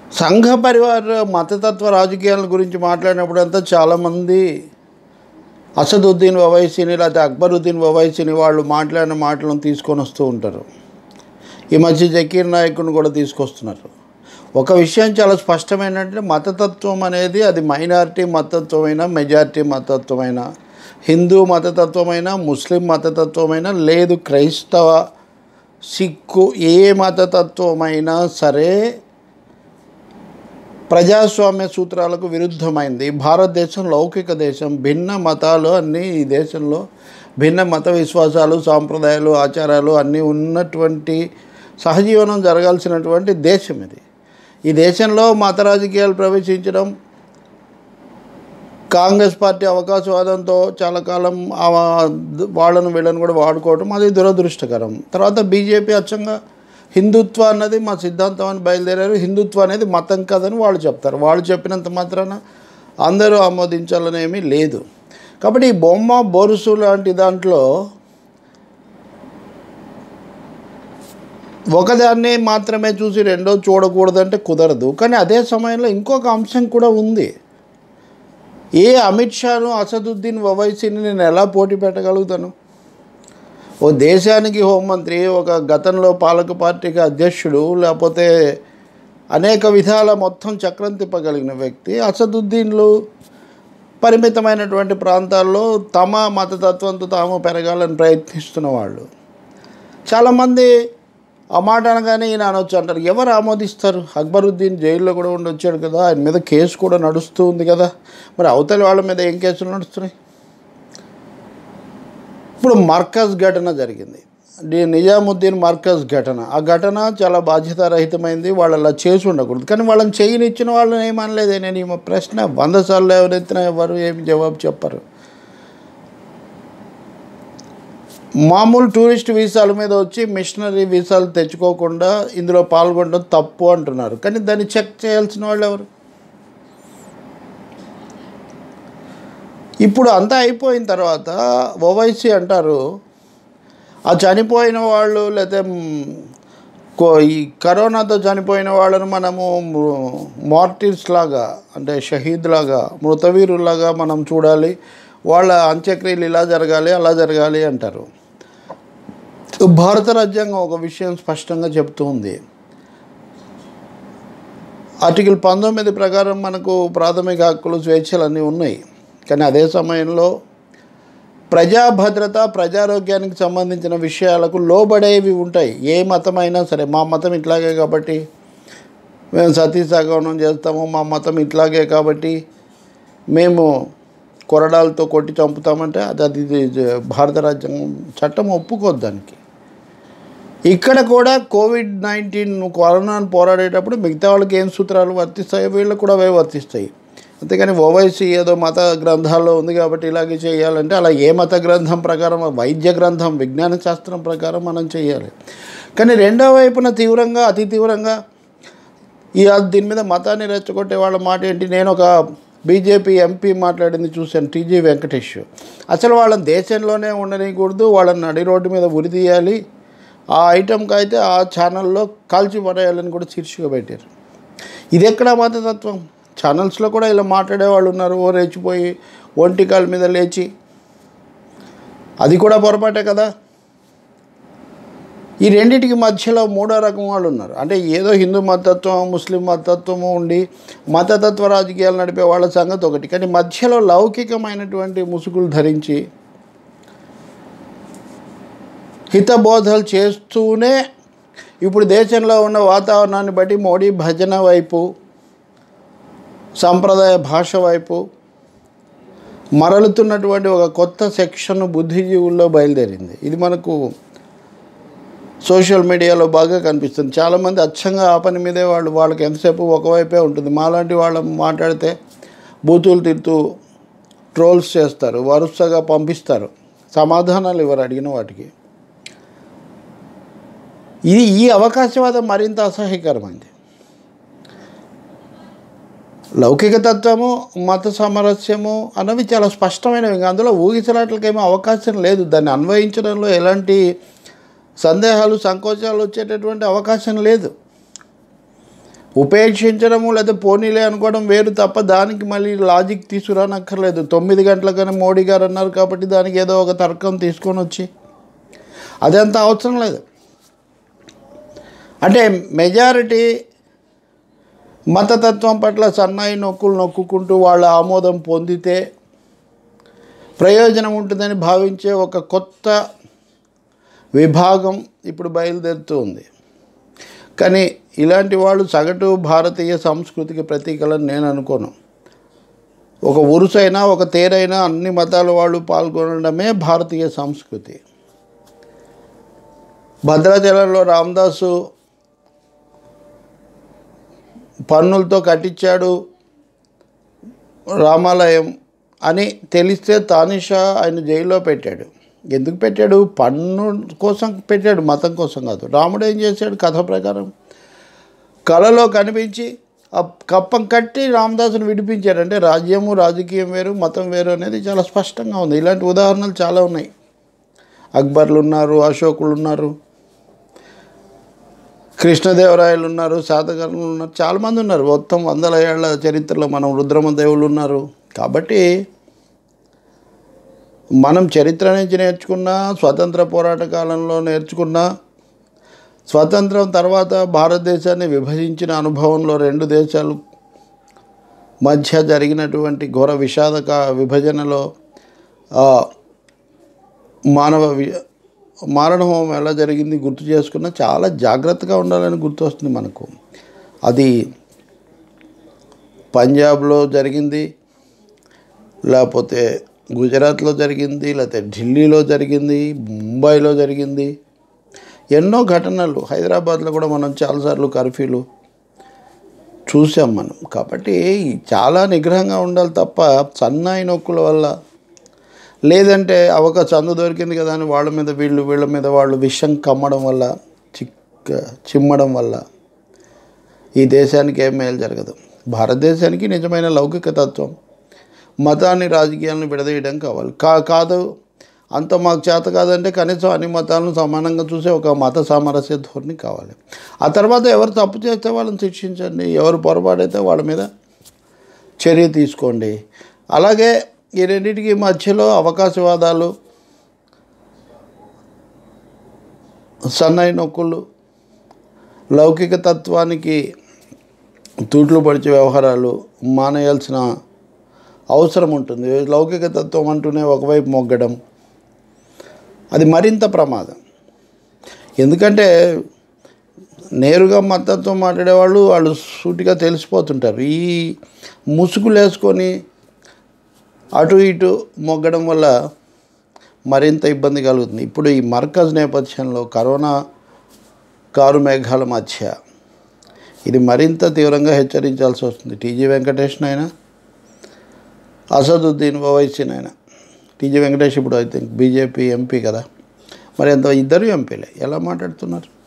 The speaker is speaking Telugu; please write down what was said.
సంఘ పరివార మతతత్వ రాజకీయాల గురించి మాట్లాడినప్పుడు అంతా చాలామంది అసదుద్దీన్ ఓవైసీని లేకపోతే అక్బరుద్దీన్ ఓవైసీని వాళ్ళు మాట్లాడిన మాటలను తీసుకొని వస్తూ ఉంటారు ఈ మధ్య జకీర్ నాయకుని కూడా తీసుకొస్తున్నారు ఒక విషయం చాలా స్పష్టమైనట్టు మతతత్వం అనేది అది మైనారిటీ మతతత్వమైన మెజారిటీ మతతత్వమైన హిందూ మతతత్వమైన ముస్లిం మతతత్వమైన లేదు క్రైస్తవ సిక్కు ఏ మతతత్వమైనా సరే ప్రజాస్వామ్య సూత్రాలకు విరుద్ధమైంది భారతదేశం లౌకిక దేశం భిన్న మతాలు అన్నీ ఈ దేశంలో భిన్న మత విశ్వాసాలు సాంప్రదాయాలు ఆచారాలు అన్నీ ఉన్నటువంటి సహజీవనం జరగాల్సినటువంటి దేశం ఇది ఈ దేశంలో మత రాజకీయాలు ప్రవేశించడం కాంగ్రెస్ పార్టీ అవకాశవాదంతో చాలా కాలం ఆ వాళ్ళను వీళ్ళని కూడా వాడుకోవడం అది దురదృష్టకరం తర్వాత బీజేపీ అచ్చంగా హిందుత్వ అన్నది మా సిద్ధాంతం అని బయలుదేరారు హిందుత్వ అనేది మతం కాదని వాళ్ళు చెప్తారు వాళ్ళు చెప్పినంత మాత్రాన అందరూ ఆమోదించాలని ఏమీ లేదు కాబట్టి ఈ బొమ్మ బొరుసు లాంటి దాంట్లో ఒకదాన్ని మాత్రమే చూసి రెండో చూడకూడదంటే కుదరదు కానీ అదే సమయంలో ఇంకొక అంశం కూడా ఉంది ఏ అమిత్ షాను అసదుద్దీన్ ఓవైసీని నేను ఎలా పోటీ పెట్టగలుగుతాను ఓ దేశానికి హోంమంత్రి ఒక గతంలో పాలక పార్టీకి అధ్యక్షుడు లేకపోతే అనేక విధాల మొత్తం చక్రం తిప్పగలిగిన వ్యక్తి అసదుద్దీన్లు పరిమితమైనటువంటి ప్రాంతాల్లో తమ మతతత్వంతో తాము పెరగాలని ప్రయత్నిస్తున్న వాళ్ళు చాలామంది ఆ మాట అనగానే ఈయన అనొచ్చు అంటారు ఎవరు ఆమోదిస్తారు అక్బరుద్దీన్ జైల్లో కూడా ఉండి వచ్చాడు కదా ఆయన మీద కేసు కూడా నడుస్తూ ఉంది కదా మరి అవతలి వాళ్ళ మీద ఏం కేసులు నడుస్తున్నాయి ఇప్పుడు మర్కజ్ ఘటన జరిగింది డి నిజాముద్దీన్ మర్కజ్ ఘటన ఆ ఘటన చాలా బాధ్యతారహితమైంది వాళ్ళు అలా చేసి ఉండకూడదు కానీ వాళ్ళని చేయనిచ్చిన వాళ్ళని ఏమనలేదే నేను ఈ ప్రశ్న వంద సార్లు ఎవరెత్తినా ఎవరు ఏమి జవాబు చెప్పరు మామూలు టూరిస్ట్ వీసాల మీద వచ్చి మిషనరీ వీసాలు తెచ్చుకోకుండా ఇందులో పాల్గొనడం తప్పు అంటున్నారు కానీ దాన్ని చెక్ చేయాల్సిన వాళ్ళు ఎవరు ఇప్పుడు అంతా అయిపోయిన తర్వాత ఓవైసీ అంటారు ఆ చనిపోయిన వాళ్ళు లేకపోతే కో- ఈ కరోనాతో చనిపోయిన వాళ్ళను మనము మార్టిర్స్ లాగా అంటే షహీద్ లాగా మృతవీరులాగా మనం చూడాలి వాళ్ళ అంత్యక్రియలు ఇలా జరగాలి అలా జరగాలి అంటారు భారత రాజ్యాంగం ఒక విషయం స్పష్టంగా చెప్తూ ఉంది ఆర్టికల్ పంతొమ్మిది ప్రకారం మనకు ప్రాథమిక హక్కులు స్వేచ్ఛలు అన్నీ ఉన్నాయి కానీ అదే సమయంలో ప్రజా భద్రత ప్రజారోగ్యానికి సంబంధించిన విషయాలకు లోబడేవి ఉంటాయి ఏ మతమైనా సరే మా మతం ఇట్లాగే కాబట్టి మేము సతీ సగమనం చేస్తాము మా మతం ఇట్లాగే కాబట్టి మేము కొరడాలతో కొట్టి చంపుతామంటే అది అది ఇది భారత రాజ్యాంగం చట్టం ఒప్పుకోద్దు దానికి ఇక్కడ కూడా కోవిడ్ నైన్టీన్ కరోనాను పోరాడేటప్పుడు మిగతా వాళ్ళకి ఏం సూత్రాలు వర్తిస్తాయో వీళ్ళకి కూడా అవే వర్తిస్తాయి అంతేగాని ఓవైసీ ఏదో మత గ్రంథాల్లో ఉంది కాబట్టి ఇలాగే చేయాలంటే అలా ఏ మత గ్రంథం ప్రకారం వైద్య గ్రంథం విజ్ఞాన శాస్త్రం ప్రకారం మనం చేయాలి కానీ రెండో వైపున తీవ్రంగా అతి తీవ్రంగా ఈ దీని మీద మతాన్ని రెచ్చగొట్టే వాళ్ళ మాట ఏంటి నేను ఒక బీజేపీ ఎంపీ మాట్లాడింది చూశాను టీజీ వెంకటేష్ అసలు వాళ్ళని దేశంలోనే ఉండనీయకూడదు వాళ్ళని నడి రోడ్డు మీద ఉరి తీయాలి ఆ ఐటెంకి అయితే ఆ ఛానల్లో కాల్చి పడేయాలని కూడా శీర్షిక పెట్టారు ఇది ఎక్కడ మతతత్వం ఛానల్స్లో కూడా ఇలా మాట్లాడే వాళ్ళు ఉన్నారు ఓ రెచ్చిపోయి ఒంటికాల మీద లేచి అది కూడా పొరపాటే కదా ఈ రెండింటికి మధ్యలో మూడో రకం వాళ్ళు ఉన్నారు అంటే ఏదో హిందూ మతత్వం ముస్లిం మతత్వము ఉండి మతతత్వ రాజకీయాలు నడిపే వాళ్ళ సంగతి ఒకటి కానీ మధ్యలో లౌకికమైనటువంటి ముసుగులు ధరించి హితబోధలు చేస్తూనే ఇప్పుడు దేశంలో ఉన్న వాతావరణాన్ని బట్టి మోడీ భజన వైపు సంప్రదాయ భాష వైపు మరలుతున్నటువంటి ఒక కొత్త సెక్షన్ బుద్ధిజీవుల్లో బయలుదేరింది ఇది మనకు సోషల్ మీడియాలో బాగా కనిపిస్తుంది చాలామంది అచ్చంగా ఆ పని మీదే వాళ్ళు వాళ్ళకి ఎంతసేపు ఒకవైపే ఉంటుంది మాలాంటి వాళ్ళు మాట్లాడితే బూతులు తిడుతూ ట్రోల్స్ చేస్తారు వరుసగా పంపిస్తారు సమాధానాలు ఇవ్వరు అడిగిన వాటికి ఇది ఈ అవకాశవాదం మరింత అసహ్యకరమైంది లౌకిక తత్వము మత సామరస్యము అన్నవి చాలా స్పష్టమైనవి ఇంకా అందులో ఊగిసలాట్లకేమో అవకాశం లేదు దాన్ని అన్వయించడంలో ఎలాంటి సందేహాలు సంకోచాలు వచ్చేటటువంటి అవకాశం లేదు ఉపేక్షించడము లేదా పోనీలే అనుకోవడం వేరు తప్ప దానికి మళ్ళీ లాజిక్ తీసుకురానక్కర్లేదు తొమ్మిది గంటలకని మోడీ గారు అన్నారు కాబట్టి దానికి ఏదో ఒక తర్కం తీసుకొని వచ్చి అదంత అవసరం లేదు అంటే మెజారిటీ మతతత్వం పట్ల సన్నాయి నొక్కులు నొక్కుకుంటూ వాళ్ళ ఆమోదం పొందితే ప్రయోజనం ఉంటుందని భావించే ఒక కొత్త విభాగం ఇప్పుడు బయలుదేరుతూ ఉంది కానీ ఇలాంటి వాళ్ళు సగటు భారతీయ సంస్కృతికి ప్రతీకలని నేను అనుకోను ఒక ఉరుసైనా ఒక తేరైనా అన్ని మతాల వాళ్ళు పాల్గొనడమే భారతీయ సంస్కృతి భద్రాచలంలో రామదాసు పన్నులతో కట్టించాడు రామాలయం అని తెలిస్తే తానిషా ఆయన జైల్లో పెట్టాడు ఎందుకు పెట్టాడు పన్ను కోసం పెట్టాడు మతం కోసం కాదు రాముడు ఏం చేశాడు కథ ప్రకారం కళలో కనిపించి ఆ కప్పం కట్టి రామదాసుని విడిపించాడు అంటే రాజ్యము రాజకీయం వేరు మతం వేరు అనేది చాలా స్పష్టంగా ఉంది ఇలాంటి ఉదాహరణలు చాలా ఉన్నాయి అక్బర్లు ఉన్నారు అశోకులు ఉన్నారు కృష్ణదేవరాయలు ఉన్నారు శాతకర్ణులు ఉన్నారు చాలామంది ఉన్నారు మొత్తం వందల ఏళ్ల చరిత్రలో మనం రుద్రమదేవులు ఉన్నారు కాబట్టి మనం చరిత్ర నుంచి నేర్చుకున్న స్వతంత్ర పోరాట కాలంలో నేర్చుకున్న స్వతంత్రం తర్వాత భారతదేశాన్ని విభజించిన అనుభవంలో రెండు దేశాలు మధ్య జరిగినటువంటి ఘోర విషాదక విభజనలో ఆ, మానవ వి- మారణహోమం ఎలా జరిగింది గుర్తు చేసుకున్న చాలా జాగ్రత్తగా ఉండాలని గుర్తు వస్తుంది మనకు అది పంజాబ్లో జరిగింది లేకపోతే గుజరాత్లో జరిగింది లేకపోతే ఢిల్లీలో జరిగింది ముంబైలో జరిగింది ఎన్నో ఘటనలు హైదరాబాద్లో కూడా మనం చాలాసార్లు కర్ఫ్యూలు చూసాం మనం కాబట్టి చాలా నిగ్రహంగా ఉండాలి తప్ప సన్నాయి నొక్కుల వల్ల లేదంటే అవక చందు దొరికింది కదా అని వాళ్ళ మీద వీళ్ళు వీళ్ళ మీద వాళ్ళు విషం కమ్మడం వల్ల చిక్క చిమ్మడం వల్ల ఈ దేశానికి ఏం మేలు జరగదు భారతదేశానికి నిజమైన లౌకిక తత్వం మతాన్ని రాజకీయాలను విడదీయడం కావాలి కా కాదు అంత మాకు చేత కాదంటే కనీసం అన్ని మతాలను సమానంగా చూసే ఒక మత సామరస్య ధోరణి కావాలి ఆ తర్వాత ఎవరు తప్పు చేస్తే వాళ్ళని శిక్షించండి ఎవరు పొరపాటైతే వాళ్ళ మీద చర్య తీసుకోండి అలాగే ఈ రెండింటికి మధ్యలో అవకాశవాదాలు సన్నాయి నొక్కులు లౌకిక తత్వానికి తూట్లు పడిచే వ్యవహారాలు మానేయాల్సిన అవసరం ఉంటుంది లౌకిక తత్వం అంటూనే ఒకవైపు మొగ్గడం అది మరింత ప్రమాదం ఎందుకంటే నేరుగా మద్దతుతో మాట్లాడేవాళ్ళు వాళ్ళు సూటిగా తెలిసిపోతుంటారు ఈ ముసుగులు వేసుకొని అటు ఇటు మొగ్గడం వల్ల మరింత ఇబ్బంది కలుగుతుంది ఇప్పుడు ఈ మర్కజ్ నేపథ్యంలో కరోనా కారు మేఘాల మధ్య ఇది మరింత తీవ్రంగా హెచ్చరించాల్సి వస్తుంది టీజీ వెంకటేష్ అయినా అసదుద్దీన్ ఓవైసీన్ అయినా టీజీ వెంకటేష్ ఇప్పుడు ఐ థింక్ బీజేపీ ఎంపీ కదా మరి అంత ఇద్దరు ఎంపీలే ఎలా మాట్లాడుతున్నారు